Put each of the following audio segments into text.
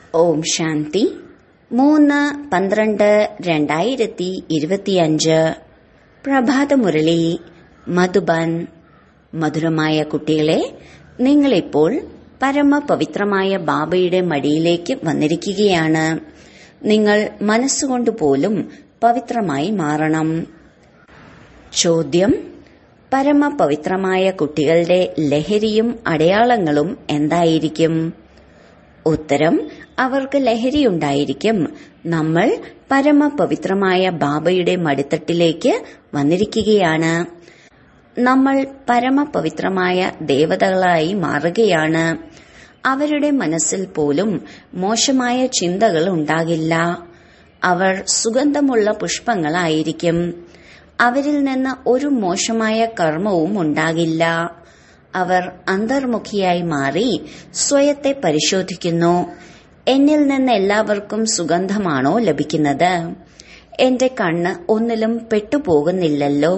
ഓം ശാന്തി മൂന്ന് പന്ത്രണ്ട് രണ്ടായിരത്തി ഇരുപത്തിയഞ്ച് പ്രഭാതമുരളി മധുബൻ മധുരമായ കുട്ടികളെ നിങ്ങളിപ്പോൾ പരമപവിത്രമായ ബാബയുടെ മടിയിലേക്ക് വന്നിരിക്കുകയാണ് നിങ്ങൾ മനസ്സുകൊണ്ട് പോലും പവിത്രമായി മാറണം ചോദ്യം പരമപവിത്രമായ കുട്ടികളുടെ ലഹരിയും അടയാളങ്ങളും എന്തായിരിക്കും ഉത്തരം അവർക്ക് ലഹരിയുണ്ടായിരിക്കും നമ്മൾ പരമപവിത്രമായ ബാബയുടെ മടിത്തട്ടിലേക്ക് വന്നിരിക്കുകയാണ് നമ്മൾ പരമപവിത്രമായ ദേവതകളായി മാറുകയാണ് അവരുടെ മനസ്സിൽ പോലും മോശമായ ചിന്തകൾ ഉണ്ടാകില്ല അവർ സുഗന്ധമുള്ള പുഷ്പങ്ങളായിരിക്കും അവരിൽ നിന്ന് ഒരു മോശമായ കർമ്മവും ഉണ്ടാകില്ല അവർ അന്തർമുഖിയായി മാറി സ്വയത്തെ പരിശോധിക്കുന്നു എന്നിൽ നിന്ന് എല്ലാവർക്കും സുഗന്ധമാണോ ലഭിക്കുന്നത് എന്റെ കണ്ണ് ഒന്നിലും പെട്ടുപോകുന്നില്ലല്ലോ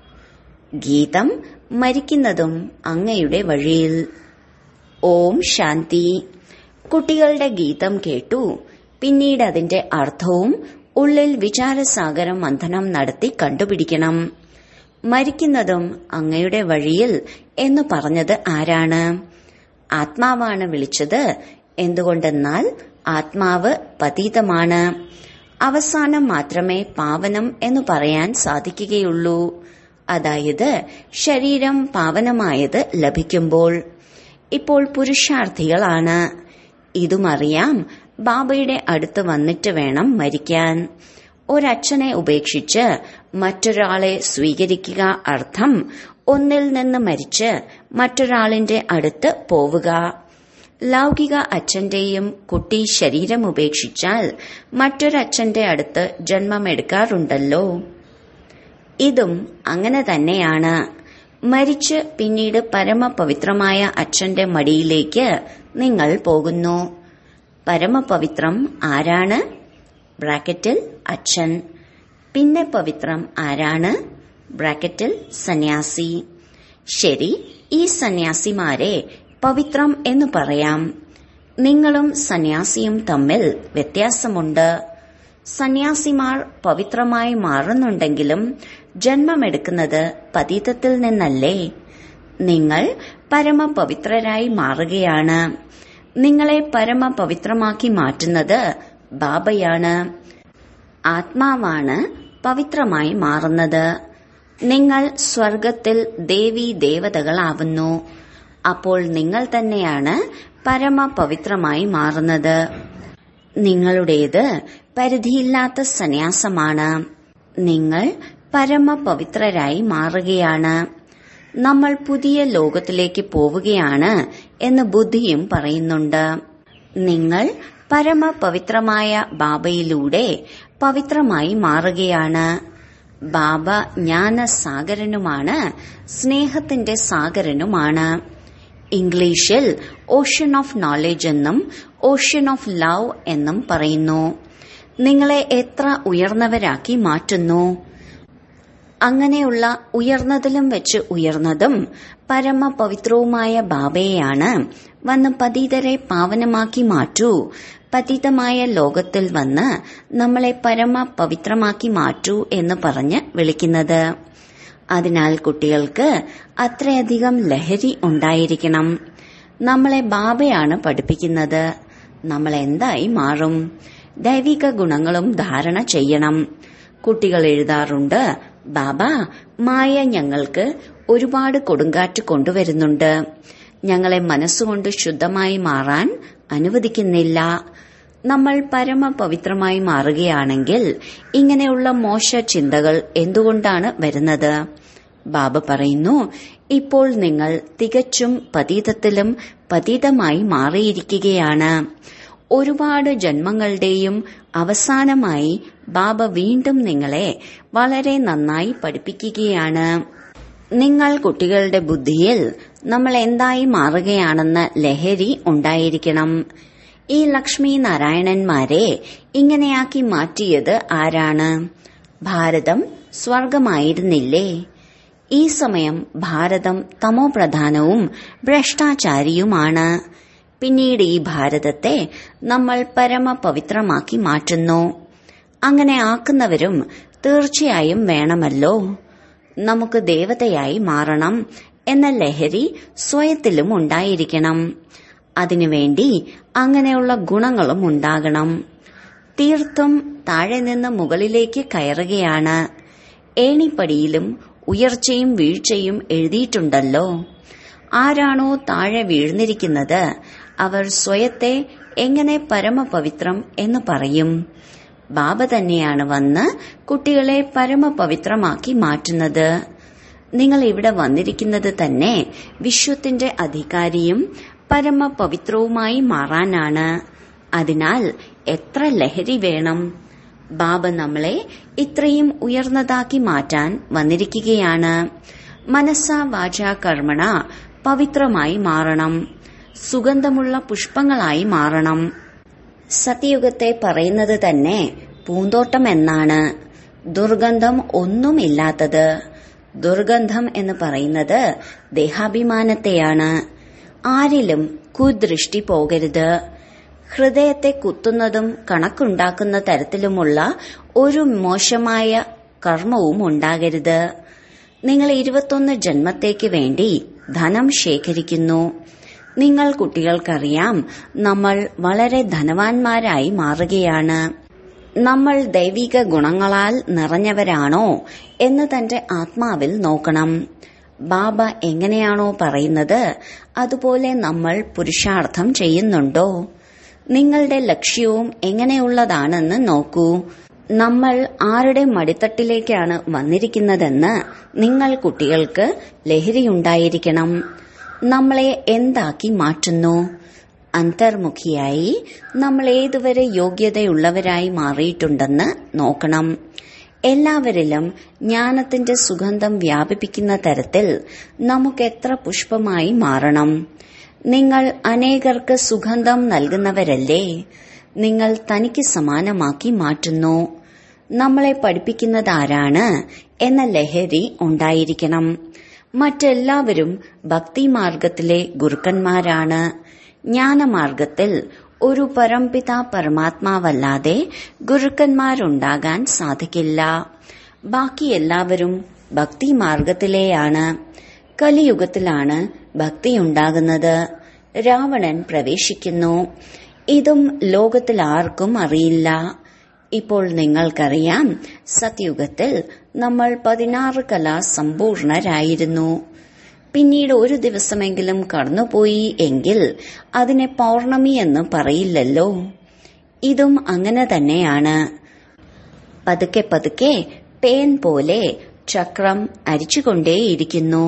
ഗീതം മരിക്കുന്നതും അങ്ങയുടെ വഴിയിൽ ഓം ശാന്തി കുട്ടികളുടെ ഗീതം കേട്ടു പിന്നീട് അതിന്റെ അർത്ഥവും ഉള്ളിൽ വിചാരസാഗരം മന്ഥനം നടത്തി കണ്ടുപിടിക്കണം മരിക്കുന്നതും അങ്ങയുടെ വഴിയിൽ എന്ന് പറഞ്ഞത് ആരാണ് ആത്മാവാണ് വിളിച്ചത് എന്തുകൊണ്ടെന്നാൽ ആത്മാവ് പതീതമാണ് അവസാനം മാത്രമേ പാവനം എന്ന് പറയാൻ സാധിക്കുകയുള്ളൂ അതായത് ശരീരം പാവനമായത് ലഭിക്കുമ്പോൾ ഇപ്പോൾ പുരുഷാർത്ഥികളാണ് ഇതുമറിയാം ബാബയുടെ അടുത്ത് വന്നിട്ട് വേണം മരിക്കാൻ ഒരച്ഛനെ ഉപേക്ഷിച്ച് മറ്റൊരാളെ സ്വീകരിക്കുക അർത്ഥം ഒന്നിൽ നിന്ന് മരിച്ച് മറ്റൊരാളിന്റെ അടുത്ത് പോവുക ലൗകിക അച്ഛന്റെയും കുട്ടി ശരീരം ഉപേക്ഷിച്ചാൽ മറ്റൊരച്ഛന്റെ അടുത്ത് ജന്മമെടുക്കാറുണ്ടല്ലോ ഇതും അങ്ങനെ തന്നെയാണ് മരിച്ച് പിന്നീട് പരമപവിത്രമായ അച്ഛന്റെ മടിയിലേക്ക് നിങ്ങൾ പോകുന്നു പരമപവിത്രം ആരാണ് ബ്രാക്കറ്റിൽ അച്ഛൻ പിന്നെ പവിത്രം ആരാണ് ബ്രാക്കറ്റിൽ സന്യാസി ശരി ഈ സന്യാസിമാരെ പവിത്രം എന്ന് പറയാം നിങ്ങളും സന്യാസിയും തമ്മിൽ വ്യത്യാസമുണ്ട് സന്യാസിമാർ പവിത്രമായി മാറുന്നുണ്ടെങ്കിലും ജന്മമെടുക്കുന്നത് പതീതത്തിൽ നിന്നല്ലേ നിങ്ങൾ പരമപവിത്രരായി മാറുകയാണ് നിങ്ങളെ പരമപവിത്രമാക്കി മാറ്റുന്നത് ബാബയാണ് ആത്മാവാണ് പവിത്രമായി മാറുന്നത് നിങ്ങൾ സ്വർഗത്തിൽ ദേവി ദേവതകളാവുന്നു അപ്പോൾ നിങ്ങൾ തന്നെയാണ് പരമപവിത്രമായി മാറുന്നത് നിങ്ങളുടേത് പരിധിയില്ലാത്ത സന്യാസമാണ് നിങ്ങൾ പരമപവിത്രരായി മാറുകയാണ് നമ്മൾ പുതിയ ലോകത്തിലേക്ക് പോവുകയാണ് എന്ന് ബുദ്ധിയും പറയുന്നുണ്ട് നിങ്ങൾ പരമപവിത്രമായ ബാബയിലൂടെ പവിത്രമായി മാറുകയാണ് ബാബ ജ്ഞാനസാഗരനുമാണ് സ്നേഹത്തിന്റെ സാഗരനുമാണ് ഇംഗ്ലീഷിൽ ഓഷ്യൻ ഓഫ് നോളജ് എന്നും ഓഷ്യൻ ഓഫ് ലവ് എന്നും പറയുന്നു നിങ്ങളെ എത്ര ഉയർന്നവരാക്കി മാറ്റുന്നു അങ്ങനെയുള്ള ഉയർന്നതിലും വെച്ച് ഉയർന്നതും പരമപവിത്രവുമായ ബാബയെയാണ് വന്ന് പതീതരെ പാവനമാക്കി മാറ്റൂ പതിതമായ ലോകത്തിൽ വന്ന് നമ്മളെ പരമ പവിത്രമാക്കി മാറ്റൂ എന്ന് പറഞ്ഞ് വിളിക്കുന്നത് അതിനാൽ കുട്ടികൾക്ക് അത്രയധികം ലഹരി ഉണ്ടായിരിക്കണം നമ്മളെ ബാബയാണ് പഠിപ്പിക്കുന്നത് നമ്മൾ എന്തായി മാറും ദൈവിക ഗുണങ്ങളും ധാരണ ചെയ്യണം കുട്ടികൾ എഴുതാറുണ്ട് ബാബ മായ ഞങ്ങൾക്ക് ഒരുപാട് കൊടുങ്കാറ്റ് കൊണ്ടുവരുന്നുണ്ട് ഞങ്ങളെ മനസ്സുകൊണ്ട് ശുദ്ധമായി മാറാൻ അനുവദിക്കുന്നില്ല നമ്മൾ പരമപവിത്രമായി മാറുകയാണെങ്കിൽ ഇങ്ങനെയുള്ള മോശ ചിന്തകൾ എന്തുകൊണ്ടാണ് വരുന്നത് ബാബ പറയുന്നു ഇപ്പോൾ നിങ്ങൾ തികച്ചും പതീതത്തിലും പതീതമായി മാറിയിരിക്കുകയാണ് ഒരുപാട് ജന്മങ്ങളുടെയും അവസാനമായി ബാബ വീണ്ടും നിങ്ങളെ വളരെ നന്നായി പഠിപ്പിക്കുകയാണ് നിങ്ങൾ കുട്ടികളുടെ ബുദ്ധിയിൽ നമ്മൾ എന്തായി മാറുകയാണെന്ന ലഹരി ഉണ്ടായിരിക്കണം ഈ ലക്ഷ്മി നാരായണന്മാരെ ഇങ്ങനെയാക്കി മാറ്റിയത് ആരാണ് ഭാരതം സ്വർഗമായിരുന്നില്ലേ ഈ സമയം ഭാരതം തമോപ്രധാനവും ഭ്രഷ്ടാചാരിയുമാണ് പിന്നീട് ഈ ഭാരതത്തെ നമ്മൾ പരമപവിത്രമാക്കി മാറ്റുന്നു അങ്ങനെ ആക്കുന്നവരും തീർച്ചയായും വേണമല്ലോ നമുക്ക് ദേവതയായി മാറണം എന്ന ലഹരി സ്വയത്തിലും ഉണ്ടായിരിക്കണം അതിനുവേണ്ടി അങ്ങനെയുള്ള ഗുണങ്ങളും ഉണ്ടാകണം തീർത്തും താഴെ നിന്ന് മുകളിലേക്ക് കയറുകയാണ് ഏണിപ്പടിയിലും ഉയർച്ചയും വീഴ്ചയും എഴുതിയിട്ടുണ്ടല്ലോ ആരാണോ താഴെ വീഴ്ന്നിരിക്കുന്നത് അവർ സ്വയത്തെ എങ്ങനെ പരമപവിത്രം എന്ന് പറയും ബാബ തന്നെയാണ് വന്ന് കുട്ടികളെ പരമപവിത്രമാക്കി മാറ്റുന്നത് നിങ്ങൾ ഇവിടെ വന്നിരിക്കുന്നത് തന്നെ വിശ്വത്തിന്റെ അധികാരിയും പരമപവിത്രവുമായി മാറാനാണ് അതിനാൽ എത്ര ലഹരി വേണം ബാബ നമ്മളെ ഇത്രയും ഉയർന്നതാക്കി മാറ്റാൻ വന്നിരിക്കുകയാണ് മനസ്സ വാച കർമ്മണ പവിത്രമായി മാറണം സുഗന്ധമുള്ള പുഷ്പങ്ങളായി മാറണം സത്യയുഗത്തെ പറയുന്നത് തന്നെ പൂന്തോട്ടം എന്നാണ് ദുർഗന്ധം ഒന്നുമില്ലാത്തത് ദുർഗന്ധം എന്ന് പറയുന്നത് ദേഹാഭിമാനത്തെയാണ് ആരിലും കുദൃഷ്ടി പോകരുത് ഹൃദയത്തെ കുത്തുന്നതും കണക്കുണ്ടാക്കുന്ന തരത്തിലുമുള്ള ഒരു മോശമായ കർമ്മവും ഉണ്ടാകരുത് നിങ്ങൾ ഇരുപത്തൊന്ന് ജന്മത്തേക്ക് വേണ്ടി ധനം ശേഖരിക്കുന്നു നിങ്ങൾ കുട്ടികൾക്കറിയാം നമ്മൾ വളരെ ധനവാന്മാരായി മാറുകയാണ് നമ്മൾ ദൈവിക ഗുണങ്ങളാൽ നിറഞ്ഞവരാണോ എന്ന് തന്റെ ആത്മാവിൽ നോക്കണം ബാബ എങ്ങനെയാണോ പറയുന്നത് അതുപോലെ നമ്മൾ പുരുഷാർത്ഥം ചെയ്യുന്നുണ്ടോ നിങ്ങളുടെ ലക്ഷ്യവും എങ്ങനെയുള്ളതാണെന്ന് നോക്കൂ നമ്മൾ ആരുടെ മടിത്തട്ടിലേക്കാണ് വന്നിരിക്കുന്നതെന്ന് നിങ്ങൾ കുട്ടികൾക്ക് ലഹരിയുണ്ടായിരിക്കണം നമ്മളെ എന്താക്കി മാറ്റുന്നു അന്തർമുഖിയായി നമ്മൾ ഏതുവരെ യോഗ്യതയുള്ളവരായി മാറിയിട്ടുണ്ടെന്ന് നോക്കണം എല്ലാവരിലും ജ്ഞാനത്തിന്റെ സുഗന്ധം വ്യാപിപ്പിക്കുന്ന തരത്തിൽ നമുക്ക് എത്ര പുഷ്പമായി മാറണം നിങ്ങൾ അനേകർക്ക് സുഗന്ധം നൽകുന്നവരല്ലേ നിങ്ങൾ തനിക്ക് സമാനമാക്കി മാറ്റുന്നു നമ്മളെ പഠിപ്പിക്കുന്നതാരാണ് എന്ന ലഹരി ഉണ്ടായിരിക്കണം മറ്റെല്ലാവരും ഭക്തിമാർഗത്തിലെ ഗുരുക്കന്മാരാണ് ജ്ഞാനമാർഗത്തിൽ ഒരു പരംപിത പരമാത്മാവല്ലാതെ ഗുരുക്കന്മാരുണ്ടാകാൻ സാധിക്കില്ല ബാക്കി എല്ലാവരും ഭക്തിമാർഗത്തിലെയാണ് കലിയുഗത്തിലാണ് ഭക്തിയുണ്ടാകുന്നത് രാവണൻ പ്രവേശിക്കുന്നു ഇതും ലോകത്തിൽ ആർക്കും അറിയില്ല ഇപ്പോൾ നിങ്ങൾക്കറിയാം സത്യുഗത്തിൽ നമ്മൾ പതിനാറ് കലാ സമ്പൂർണരായിരുന്നു പിന്നീട് ഒരു ദിവസമെങ്കിലും കടന്നുപോയി എങ്കിൽ അതിനെ പൗർണമി എന്ന് പറയില്ലല്ലോ ഇതും അങ്ങനെ തന്നെയാണ് പതുക്കെ പതുക്കെ പേൻ പോലെ ചക്രം അരിച്ചുകൊണ്ടേയിരിക്കുന്നു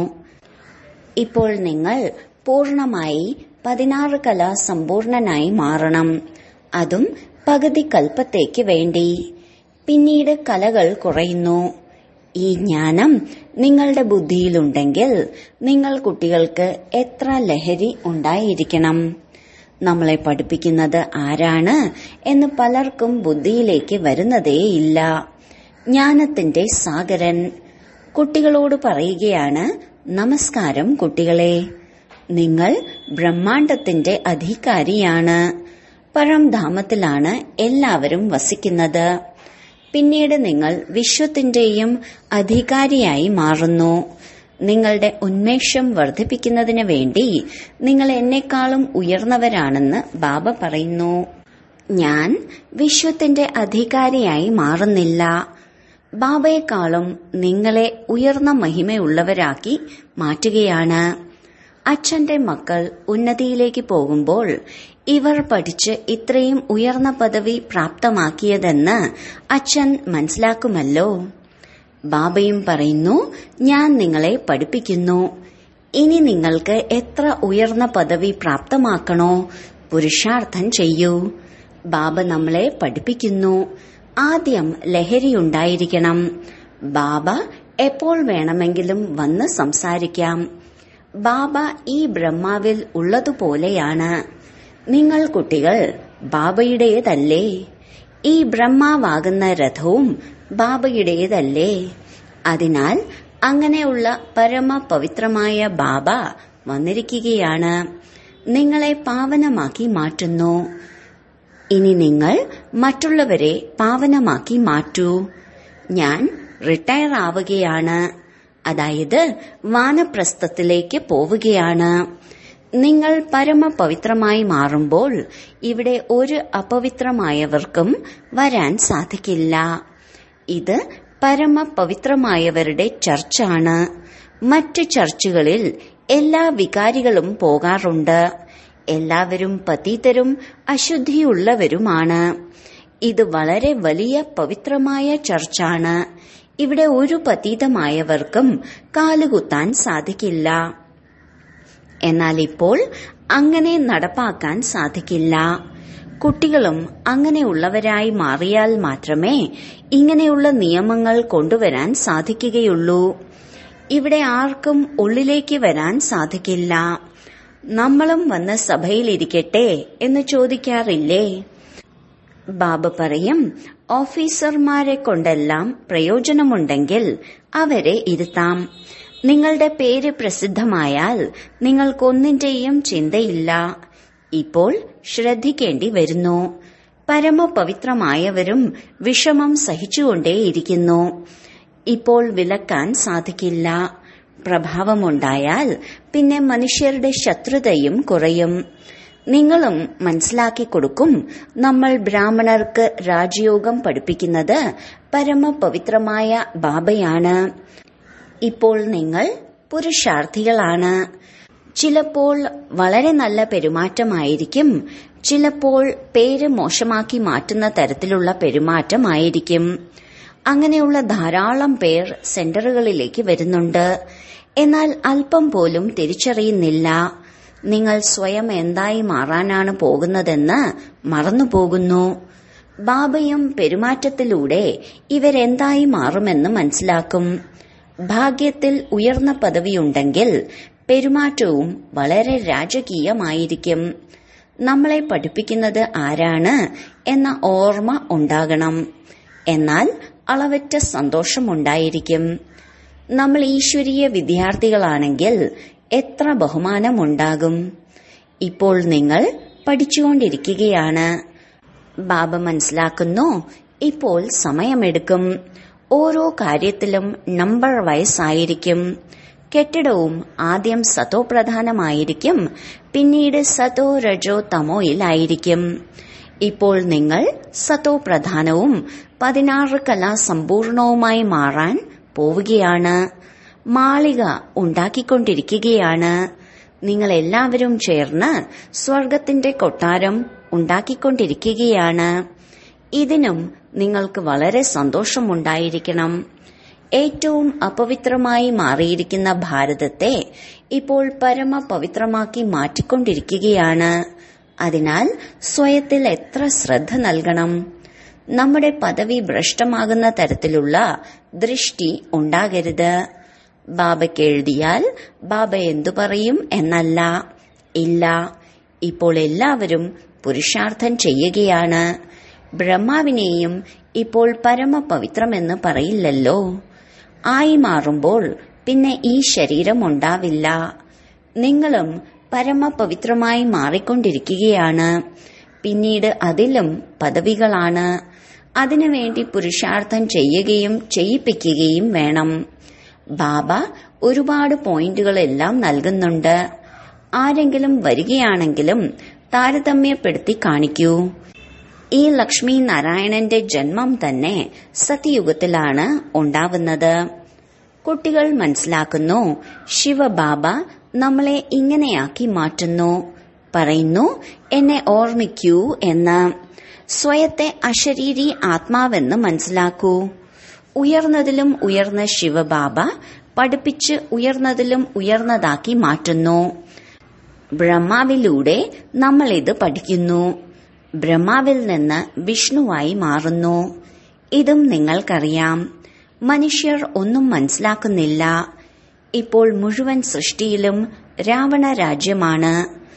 ഇപ്പോൾ നിങ്ങൾ പൂർണമായി പതിനാറ് കല സമ്പൂർണനായി മാറണം അതും പകുതി കൽപ്പത്തേക്ക് വേണ്ടി പിന്നീട് കലകൾ കുറയുന്നു ഈ ജ്ഞാനം നിങ്ങളുടെ ബുദ്ധിയിലുണ്ടെങ്കിൽ നിങ്ങൾ കുട്ടികൾക്ക് എത്ര ലഹരി ഉണ്ടായിരിക്കണം നമ്മളെ പഠിപ്പിക്കുന്നത് ആരാണ് എന്ന് പലർക്കും ബുദ്ധിയിലേക്ക് വരുന്നതേയില്ല ജ്ഞാനത്തിന്റെ സാഗരൻ കുട്ടികളോട് പറയുകയാണ് നമസ്കാരം കുട്ടികളെ നിങ്ങൾ ബ്രഹ്മാണ്ടത്തിന്റെ അധികാരിയാണ് പരംധാമത്തിലാണ് എല്ലാവരും വസിക്കുന്നത് പിന്നീട് നിങ്ങൾ വിശ്വത്തിന്റെയും അധികാരിയായി മാറുന്നു നിങ്ങളുടെ ഉന്മേഷം വർദ്ധിപ്പിക്കുന്നതിന് വേണ്ടി നിങ്ങൾ എന്നെക്കാളും ഉയർന്നവരാണെന്ന് ബാബ പറയുന്നു ഞാൻ വിശ്വത്തിന്റെ അധികാരിയായി മാറുന്നില്ല ബാബയെക്കാളും നിങ്ങളെ ഉയർന്ന മഹിമയുള്ളവരാക്കി മാറ്റുകയാണ് അച്ഛന്റെ മക്കൾ ഉന്നതിയിലേക്ക് പോകുമ്പോൾ ഇവർ പഠിച്ച് ഇത്രയും ഉയർന്ന പദവി പ്രാപ്തമാക്കിയതെന്ന് അച്ഛൻ മനസ്സിലാക്കുമല്ലോ ബാബയും പറയുന്നു ഞാൻ നിങ്ങളെ പഠിപ്പിക്കുന്നു ഇനി നിങ്ങൾക്ക് എത്ര ഉയർന്ന പദവി പ്രാപ്തമാക്കണോ പുരുഷാർത്ഥം ചെയ്യൂ ബാബ നമ്മളെ പഠിപ്പിക്കുന്നു ആദ്യം ലഹരിയുണ്ടായിരിക്കണം ബാബ എപ്പോൾ വേണമെങ്കിലും വന്ന് സംസാരിക്കാം ബാബ ഈ ബ്രഹ്മാവിൽ ഉള്ളതുപോലെയാണ് നിങ്ങൾ കുട്ടികൾ ബാബയുടേതല്ലേ ഈ ബ്രഹ്മാവാകുന്ന രഥവും ബാബയുടേതല്ലേ അതിനാൽ അങ്ങനെയുള്ള പരമ പവിത്രമായ ബാബ വന്നിരിക്കുകയാണ് നിങ്ങളെ പാവനമാക്കി മാറ്റുന്നു ഇനി നിങ്ങൾ മറ്റുള്ളവരെ പാവനമാക്കി മാറ്റൂ ഞാൻ റിട്ടയർ ആവുകയാണ് അതായത് വാനപ്രസ്ഥത്തിലേക്ക് പോവുകയാണ് നിങ്ങൾ പരമപവിത്രമായി മാറുമ്പോൾ ഇവിടെ ഒരു അപവിത്രമായവർക്കും വരാൻ സാധിക്കില്ല ഇത് പരമപവിത്രമായവരുടെ ചർച്ചാണ് മറ്റ് ചർച്ചുകളിൽ എല്ലാ വികാരികളും പോകാറുണ്ട് എല്ലാവരും പതീതരും അശുദ്ധിയുള്ളവരുമാണ് ഇത് വളരെ വലിയ പവിത്രമായ ചർച്ചാണ് ഇവിടെ ഒരു പതീതമായവർക്കും കാലുകുത്താൻ സാധിക്കില്ല എന്നാൽ ഇപ്പോൾ അങ്ങനെ നടപ്പാക്കാൻ സാധിക്കില്ല കുട്ടികളും അങ്ങനെയുള്ളവരായി മാറിയാൽ മാത്രമേ ഇങ്ങനെയുള്ള നിയമങ്ങൾ കൊണ്ടുവരാൻ സാധിക്കുകയുള്ളൂ ഇവിടെ ആർക്കും ഉള്ളിലേക്ക് വരാൻ സാധിക്കില്ല നമ്മളും വന്ന് സഭയിലിരിക്കട്ടെ എന്ന് ചോദിക്കാറില്ലേ ബാബ പറയും ഓഫീസർമാരെ കൊണ്ടെല്ലാം പ്രയോജനമുണ്ടെങ്കിൽ അവരെ ഇരുത്താം നിങ്ങളുടെ പേര് പ്രസിദ്ധമായാൽ നിങ്ങൾക്കൊന്നിന്റെയും ചിന്തയില്ല ഇപ്പോൾ ശ്രദ്ധിക്കേണ്ടി വരുന്നു പരമപവിത്രമായവരും വിഷമം സഹിച്ചുകൊണ്ടേയിരിക്കുന്നു ഇപ്പോൾ വിലക്കാൻ സാധിക്കില്ല പ്രഭാവമുണ്ടായാൽ പിന്നെ മനുഷ്യരുടെ ശത്രുതയും കുറയും നിങ്ങളും മനസ്സിലാക്കി കൊടുക്കും നമ്മൾ ബ്രാഹ്മണർക്ക് രാജയോഗം പഠിപ്പിക്കുന്നത് പരമപവിത്രമായ ബാബയാണ് ഇപ്പോൾ നിങ്ങൾ പുരുഷാർത്ഥികളാണ് ചിലപ്പോൾ വളരെ നല്ല പെരുമാറ്റമായിരിക്കും ചിലപ്പോൾ പേര് മോശമാക്കി മാറ്റുന്ന തരത്തിലുള്ള പെരുമാറ്റമായിരിക്കും അങ്ങനെയുള്ള ധാരാളം പേർ സെന്ററുകളിലേക്ക് വരുന്നുണ്ട് എന്നാൽ അല്പം പോലും തിരിച്ചറിയുന്നില്ല നിങ്ങൾ സ്വയം എന്തായി മാറാനാണ് പോകുന്നതെന്ന് മറന്നുപോകുന്നു ബാബയും പെരുമാറ്റത്തിലൂടെ ഇവരെന്തായി മാറുമെന്ന് മനസ്സിലാക്കും ഭാഗ്യത്തിൽ ഉയർന്ന പദവിയുണ്ടെങ്കിൽ പെരുമാറ്റവും വളരെ രാജകീയമായിരിക്കും നമ്മളെ പഠിപ്പിക്കുന്നത് ആരാണ് എന്ന ഓർമ്മ ഉണ്ടാകണം എന്നാൽ അളവറ്റ സന്തോഷമുണ്ടായിരിക്കും നമ്മൾ ഈശ്വരീയ വിദ്യാർത്ഥികളാണെങ്കിൽ എത്ര ബഹുമാനമുണ്ടാകും ഇപ്പോൾ നിങ്ങൾ പഠിച്ചുകൊണ്ടിരിക്കുകയാണ് ബാബ മനസ്സിലാക്കുന്നു ഇപ്പോൾ സമയമെടുക്കും ഓരോ കാര്യത്തിലും നമ്പർ വൈസ് ആയിരിക്കും കെട്ടിടവും ആദ്യം സതോ പ്രധാനമായിരിക്കും പിന്നീട് സതോ രജോ തമോയിലായിരിക്കും ഇപ്പോൾ നിങ്ങൾ സതോ പ്രധാനവും പതിനാറ് കലാ സമ്പൂർണവുമായി മാറാൻ പോവുകയാണ് മാളിക ഉണ്ടാക്കിക്കൊണ്ടിരിക്കുകയാണ് നിങ്ങൾ എല്ലാവരും ചേർന്ന് സ്വർഗത്തിന്റെ കൊട്ടാരം ഉണ്ടാക്കിക്കൊണ്ടിരിക്കുകയാണ് ഇതിനും നിങ്ങൾക്ക് വളരെ സന്തോഷമുണ്ടായിരിക്കണം ഏറ്റവും അപവിത്രമായി മാറിയിരിക്കുന്ന ഭാരതത്തെ ഇപ്പോൾ പരമപവിത്രമാക്കി മാറ്റിക്കൊണ്ടിരിക്കുകയാണ് അതിനാൽ സ്വയത്തിൽ എത്ര ശ്രദ്ധ നൽകണം നമ്മുടെ പദവി ഭ്രഷ്ടമാകുന്ന തരത്തിലുള്ള ദൃഷ്ടി ഉണ്ടാകരുത് ബാബയ്ക്ക് എഴുതിയാൽ ബാബ എന്തു പറയും എന്നല്ല ഇല്ല ഇപ്പോൾ എല്ലാവരും പുരുഷാർത്ഥം ചെയ്യുകയാണ് ബ്രഹ്മാവിനെയും ഇപ്പോൾ പരമപവിത്രമെന്ന് പറയില്ലല്ലോ ആയി മാറുമ്പോൾ പിന്നെ ഈ ശരീരം ഉണ്ടാവില്ല നിങ്ങളും പരമപവിത്രമായി മാറിക്കൊണ്ടിരിക്കുകയാണ് പിന്നീട് അതിലും പദവികളാണ് അതിനുവേണ്ടി പുരുഷാർത്ഥം ചെയ്യുകയും ചെയ്യിപ്പിക്കുകയും വേണം ബാബ ഒരുപാട് പോയിന്റുകളെല്ലാം നൽകുന്നുണ്ട് ആരെങ്കിലും വരികയാണെങ്കിലും താരതമ്യപ്പെടുത്തി കാണിക്കൂ ഈ ലക്ഷ്മി നാരായണന്റെ ജന്മം തന്നെ സത്യയുഗത്തിലാണ് ഉണ്ടാവുന്നത് കുട്ടികൾ മനസ്സിലാക്കുന്നു ശിവബാബ നമ്മളെ ഇങ്ങനെയാക്കി മാറ്റുന്നു പറയുന്നു എന്നെ ഓർമ്മിക്കൂ എന്ന് സ്വയത്തെ അശരീരി ആത്മാവെന്ന് മനസ്സിലാക്കൂ ഉയർന്നതിലും ഉയർന്ന ശിവബാബ പഠിപ്പിച്ച് ഉയർന്നതിലും ഉയർന്നതാക്കി മാറ്റുന്നു ബ്രഹ്മാവിലൂടെ നമ്മൾ ഇത് പഠിക്കുന്നു ബ്രഹ്മാവിൽ നിന്ന് വിഷ്ണുവായി മാറുന്നു ഇതും നിങ്ങൾക്കറിയാം മനുഷ്യർ ഒന്നും മനസ്സിലാക്കുന്നില്ല ഇപ്പോൾ മുഴുവൻ സൃഷ്ടിയിലും രാവണ രാജ്യമാണ്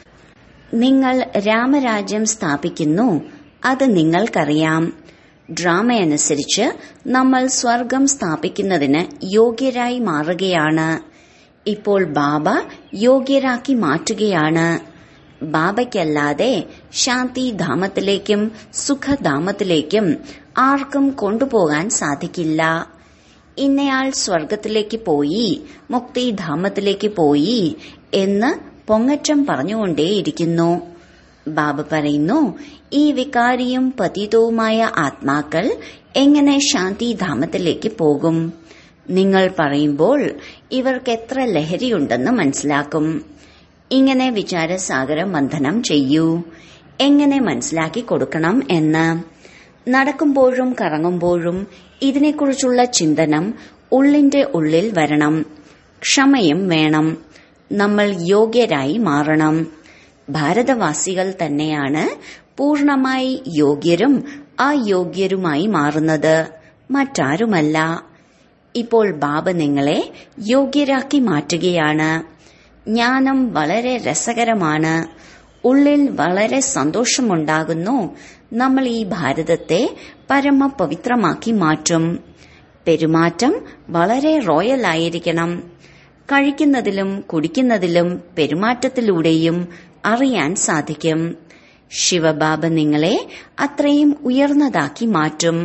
നിങ്ങൾ രാമരാജ്യം സ്ഥാപിക്കുന്നു അത് നിങ്ങൾക്കറിയാം ഡ്രാമയനുസരിച്ച് നമ്മൾ സ്വർഗം സ്ഥാപിക്കുന്നതിന് യോഗ്യരായി മാറുകയാണ് ഇപ്പോൾ ബാബ യോഗ്യരാക്കി മാറ്റുകയാണ് ബാബയ്ക്കല്ലാതെ ശാന്തിധാമത്തിലേക്കും സുഖധാമത്തിലേക്കും ആർക്കും കൊണ്ടുപോകാൻ സാധിക്കില്ല ഇന്നയാൾ സ്വർഗത്തിലേക്ക് പോയി മുക്തിധാമത്തിലേക്ക് പോയി എന്ന് പൊങ്ങച്ചം പറഞ്ഞുകൊണ്ടേയിരിക്കുന്നു ബാബ പറയുന്നു ഈ വികാരിയും പതിതവുമായ ആത്മാക്കൾ എങ്ങനെ ശാന്തിധാമത്തിലേക്ക് പോകും നിങ്ങൾ പറയുമ്പോൾ ഇവർക്ക് എത്ര ലഹരിയുണ്ടെന്ന് മനസ്സിലാക്കും ഇങ്ങനെ വിചാരസാഗര മന്ഥനം ചെയ്യൂ എങ്ങനെ മനസ്സിലാക്കി കൊടുക്കണം എന്ന് നടക്കുമ്പോഴും കറങ്ങുമ്പോഴും ഇതിനെക്കുറിച്ചുള്ള ചിന്തനം ഉള്ളിന്റെ ഉള്ളിൽ വരണം ക്ഷമയും വേണം നമ്മൾ യോഗ്യരായി മാറണം ഭാരതവാസികൾ തന്നെയാണ് പൂർണമായി യോഗ്യരും അയോഗ്യരുമായി മാറുന്നത് മറ്റാരുമല്ല ഇപ്പോൾ ബാബ നിങ്ങളെ യോഗ്യരാക്കി മാറ്റുകയാണ് ജ്ഞാനം വളരെ രസകരമാണ് ഉള്ളിൽ വളരെ സന്തോഷമുണ്ടാകുന്നു നമ്മൾ ഈ ഭാരതത്തെ പരമപവിത്രമാക്കി മാറ്റും പെരുമാറ്റം വളരെ റോയൽ ആയിരിക്കണം കഴിക്കുന്നതിലും കുടിക്കുന്നതിലും പെരുമാറ്റത്തിലൂടെയും അറിയാൻ സാധിക്കും ശിവബാബ നിങ്ങളെ അത്രയും ഉയർന്നതാക്കി മാറ്റും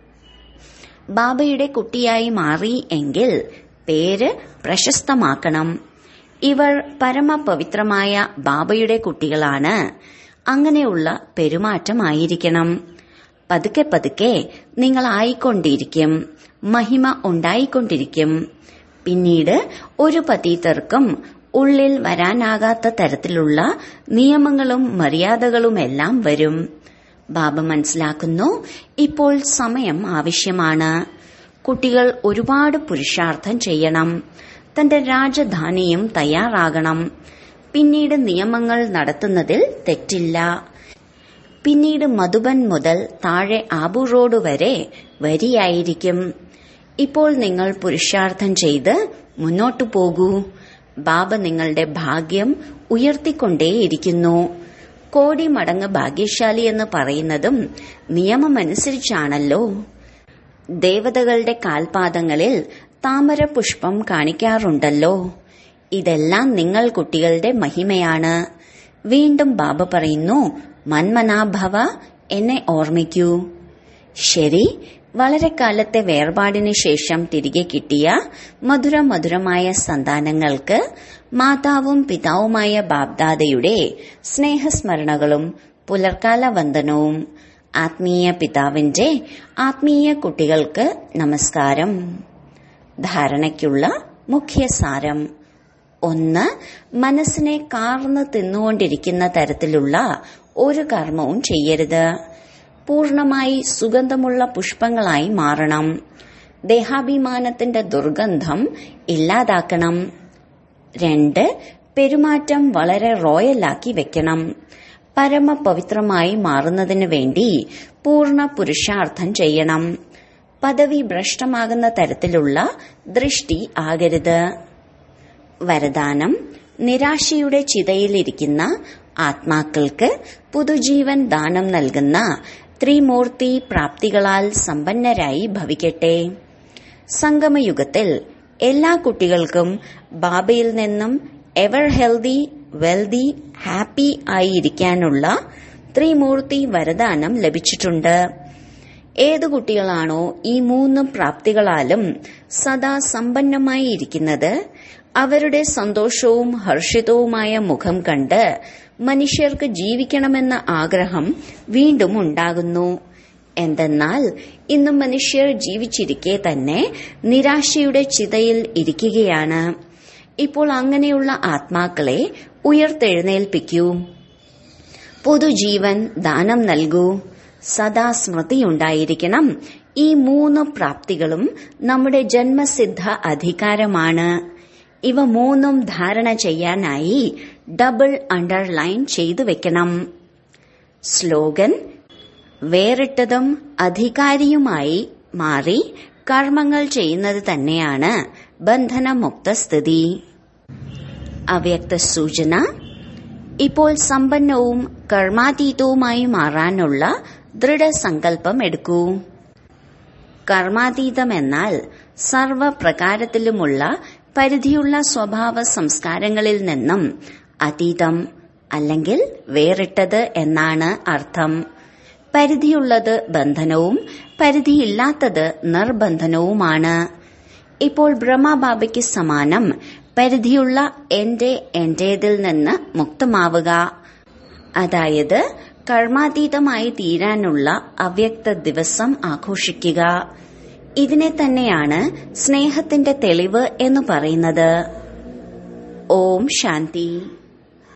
ബാബയുടെ കുട്ടിയായി മാറി എങ്കിൽ പേര് പ്രശസ്തമാക്കണം ഇവർ പരമപവിത്രമായ ബാബയുടെ കുട്ടികളാണ് അങ്ങനെയുള്ള പെരുമാറ്റമായിരിക്കണം പതുക്കെ പതുക്കെ നിങ്ങളായിക്കൊണ്ടിരിക്കും മഹിമ ഉണ്ടായിക്കൊണ്ടിരിക്കും പിന്നീട് ഒരു പതീതർക്കും ഉള്ളിൽ വരാനാകാത്ത തരത്തിലുള്ള നിയമങ്ങളും മര്യാദകളുമെല്ലാം വരും ബാബ മനസ്സിലാക്കുന്നു ഇപ്പോൾ സമയം ആവശ്യമാണ് കുട്ടികൾ ഒരുപാട് പുരുഷാർത്ഥം ചെയ്യണം തന്റെ രാജധാനിയും തയ്യാറാകണം പിന്നീട് നിയമങ്ങൾ നടത്തുന്നതിൽ തെറ്റില്ല പിന്നീട് മധുബൻ മുതൽ താഴെ ആബു റോഡ് വരെ വരിയായിരിക്കും ഇപ്പോൾ നിങ്ങൾ പുരുഷാർത്ഥം ചെയ്ത് മുന്നോട്ടു പോകൂ ബാബ നിങ്ങളുടെ ഭാഗ്യം ഉയർത്തിക്കൊണ്ടേയിരിക്കുന്നു കോടി മടങ്ങ് ഭാഗ്യശാലി എന്ന് പറയുന്നതും നിയമമനുസരിച്ചാണല്ലോ ദേവതകളുടെ കാൽപാദങ്ങളിൽ താമര പുഷ്പം കാണിക്കാറുണ്ടല്ലോ ഇതെല്ലാം നിങ്ങൾ കുട്ടികളുടെ മഹിമയാണ് വീണ്ടും ബാബ പറയുന്നു മന്മനാഭവ എന്നെ ഓർമ്മിക്കൂ ശരി വളരെ കാലത്തെ വേർപാടിന് ശേഷം തിരികെ കിട്ടിയ മധുര മധുരമായ സന്താനങ്ങൾക്ക് മാതാവും പിതാവുമായ ബാബ്ദാദയുടെ സ്നേഹസ്മരണകളും പുലർക്കാല വന്ദനവും ആത്മീയ പിതാവിന്റെ ആത്മീയ കുട്ടികൾക്ക് നമസ്കാരം ധാരണയ്ക്കുള്ള മുഖ്യസാരം ഒന്ന് മനസ്സിനെ കാർന്ന് തിന്നുകൊണ്ടിരിക്കുന്ന തരത്തിലുള്ള ഒരു കർമ്മവും ചെയ്യരുത് പൂർണമായി സുഗന്ധമുള്ള പുഷ്പങ്ങളായി മാറണം ദേഹാഭിമാനത്തിന്റെ ദുർഗന്ധം ഇല്ലാതാക്കണം രണ്ട് പെരുമാറ്റം വളരെ റോയലാക്കി വെക്കണം പരമപവിത്രമായി മാറുന്നതിന് വേണ്ടി പൂർണ്ണ പുരുഷാർത്ഥം ചെയ്യണം പദവി ഭ്രഷ്ടമാകുന്ന തരത്തിലുള്ള ദൃഷ്ടി ആകരുത് വരദാനം നിരാശയുടെ ചിതയിലിരിക്കുന്ന ആത്മാക്കൾക്ക് പുതുജീവൻ ദാനം നൽകുന്ന ത്രിമൂർത്തി പ്രാപ്തികളാൽ സമ്പന്നരായി ഭവിക്കട്ടെ സംഗമയുഗത്തിൽ എല്ലാ കുട്ടികൾക്കും ബാബയിൽ നിന്നും എവർ ഹെൽതി വെൽതി ഹാപ്പി ആയിരിക്കാനുള്ള ത്രിമൂർത്തി വരദാനം ലഭിച്ചിട്ടുണ്ട് ഏതു കുട്ടികളാണോ ഈ മൂന്ന് പ്രാപ്തികളാലും സദാ സമ്പന്നമായി ഇരിക്കുന്നത് അവരുടെ സന്തോഷവും ഹർഷിതവുമായ മുഖം കണ്ട് മനുഷ്യർക്ക് ജീവിക്കണമെന്ന ആഗ്രഹം വീണ്ടും ഉണ്ടാകുന്നു എന്തെന്നാൽ ഇന്ന് മനുഷ്യർ ജീവിച്ചിരിക്കെ തന്നെ നിരാശയുടെ ചിതയിൽ ഇരിക്കുകയാണ് ഇപ്പോൾ അങ്ങനെയുള്ള ആത്മാക്കളെ ഉയർത്തെഴുന്നേൽപ്പിക്കൂ പൊതുജീവൻ ദാനം നൽകൂ സദാ സ്മൃതിയുണ്ടായിരിക്കണം ഈ മൂന്ന് പ്രാപ്തികളും നമ്മുടെ ജന്മസിദ്ധ അധികാരമാണ് ഇവ മൂന്നും ധാരണ ചെയ്യാനായി ഡബിൾ അണ്ടർലൈൻ ചെയ്തു വെക്കണം സ്ലോഗൻ വേറിട്ടതും അധികാരിയുമായി മാറി കർമ്മങ്ങൾ ചെയ്യുന്നത് തന്നെയാണ് ബന്ധനമുക്ത സ്ഥിതി അവ്യക്ത സൂചന ഇപ്പോൾ സമ്പന്നവും കർമാതീതവുമായി മാറാനുള്ള ദൃഢസങ്കല്പം എടുക്കൂ കർമാതീതം എന്നാൽ സർവപ്രകാരത്തിലുമുള്ള പരിധിയുള്ള സ്വഭാവ സംസ്കാരങ്ങളിൽ നിന്നും അതീതം അല്ലെങ്കിൽ വേറിട്ടത് എന്നാണ് അർത്ഥം പരിധിയുള്ളത് ബന്ധനവും പരിധിയില്ലാത്തത് നിർബന്ധനവുമാണ് ഇപ്പോൾ ബ്രഹ്മബാബയ്ക്ക് സമാനം പരിധിയുള്ള എന്റെ എന്റേതിൽ നിന്ന് മുക്തമാവുക അതായത് കർമാതീതമായി തീരാനുള്ള അവ്യക്ത ദിവസം ആഘോഷിക്കുക ഇതിനെ തന്നെയാണ് സ്നേഹത്തിന്റെ തെളിവ് എന്ന് പറയുന്നത് ഓം ശാന്തി